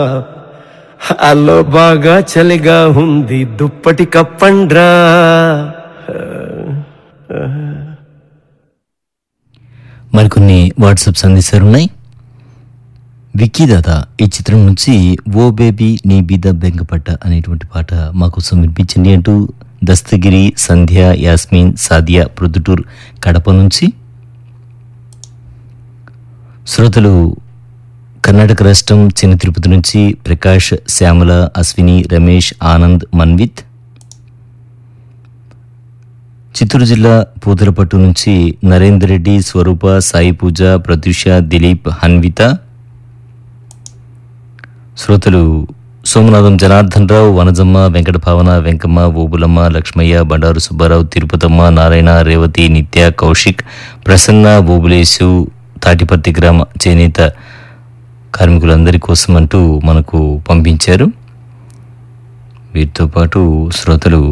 అల్లో బాగా చలిగా ఉంది దుప్పటి కప్పండ్రా మరికొన్ని వాట్సాప్ సందేశాలు ఉన్నాయి విక్కీ దాదా ఈ చిత్రం నుంచి ఓ బేబీ నీ బీద బెంగపట్ట అనేటువంటి పాట మా కోసం వినిపించండి అంటూ దస్తగిరి సంధ్య యాస్మిన్ సాదియా ప్రొద్దుటూర్ కడప నుంచి శ్రోతలు కర్ణాటక రాష్ట్రం చిన్న తిరుపతి నుంచి ప్రకాష్ శ్యామల అశ్విని రమేష్ ఆనంద్ మన్విత్ చిత్తూరు జిల్లా పూతలపట్టు నుంచి నరేందర్ రెడ్డి స్వరూప సాయి పూజ ప్రత్యూష దిలీప్ హన్విత శ్రోతలు సోమనాథం జనార్దన్ రావు వనజమ్మ వెంకట భావన వెంకమ్మ ఓబులమ్మ లక్ష్మయ్య బండారు సుబ్బారావు తిరుపతమ్మ నారాయణ రేవతి నిత్య కౌశిక్ ప్రసన్న ఓబులేసు తాటిపర్తి గ్రామ చేనేత కార్మికులందరి కోసం అంటూ మనకు పంపించారు వీరితో పాటు శ్రోతలు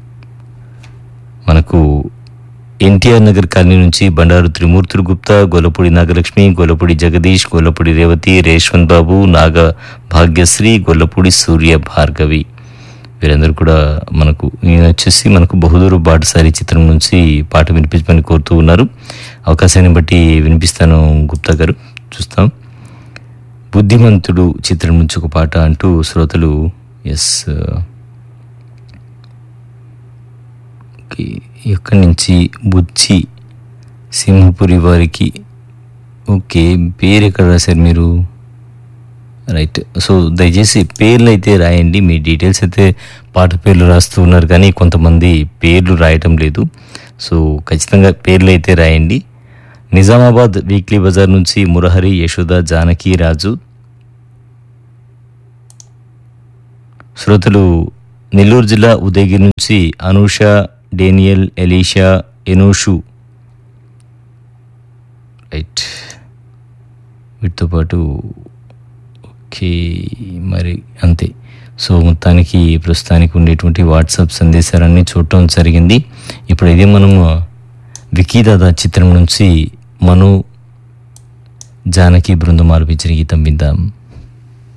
మనకు ఎన్టీఆర్ నగర్ కాలనీ నుంచి బండారు త్రిమూర్తులు గుప్తా గొల్లపూడి నాగలక్ష్మి గొల్లపూడి జగదీష్ గొల్లపూడి రేవతి రేష్వంత్ బాబు నాగ భాగ్యశ్రీ గొల్లపూడి సూర్య భార్గవి వీరందరూ కూడా మనకు ఈయన వచ్చేసి మనకు బహుదూరు బాటసారి చిత్రం నుంచి పాట వినిపించమని కోరుతూ ఉన్నారు అవకాశాన్ని బట్టి వినిపిస్తాను గుప్తా గారు చూస్తాం బుద్ధిమంతుడు చిత్రం నుంచి ఒక పాట అంటూ శ్రోతలు ఎస్ ఓకే ఎక్కడి నుంచి బుచ్చి సింహపురి వారికి ఓకే పేరు ఎక్కడ రాశారు మీరు రైట్ సో దయచేసి పేర్లు అయితే రాయండి మీ డీటెయిల్స్ అయితే పాట పేర్లు రాస్తూ ఉన్నారు కానీ కొంతమంది పేర్లు రాయటం లేదు సో ఖచ్చితంగా పేర్లు అయితే రాయండి నిజామాబాద్ వీక్లీ బజార్ నుంచి మురహరి యశోద జానకి రాజు శ్రోతలు నెల్లూరు జిల్లా ఉదయగిరి నుంచి Anusha Daniel Elisha Enosh right వీటితో పాటు ఓకే మరి అంతే సో మొత్తానికి ప్రస్తుతానికి ఉండేటువంటి వాట్సాప్ సందేశాలన్నీ చూడటం జరిగింది ఇప్పుడు ఇదే మనము వికీదాదా చిత్రం నుంచి మను జానకి బృందం ఆలపించిన గీతం విందాం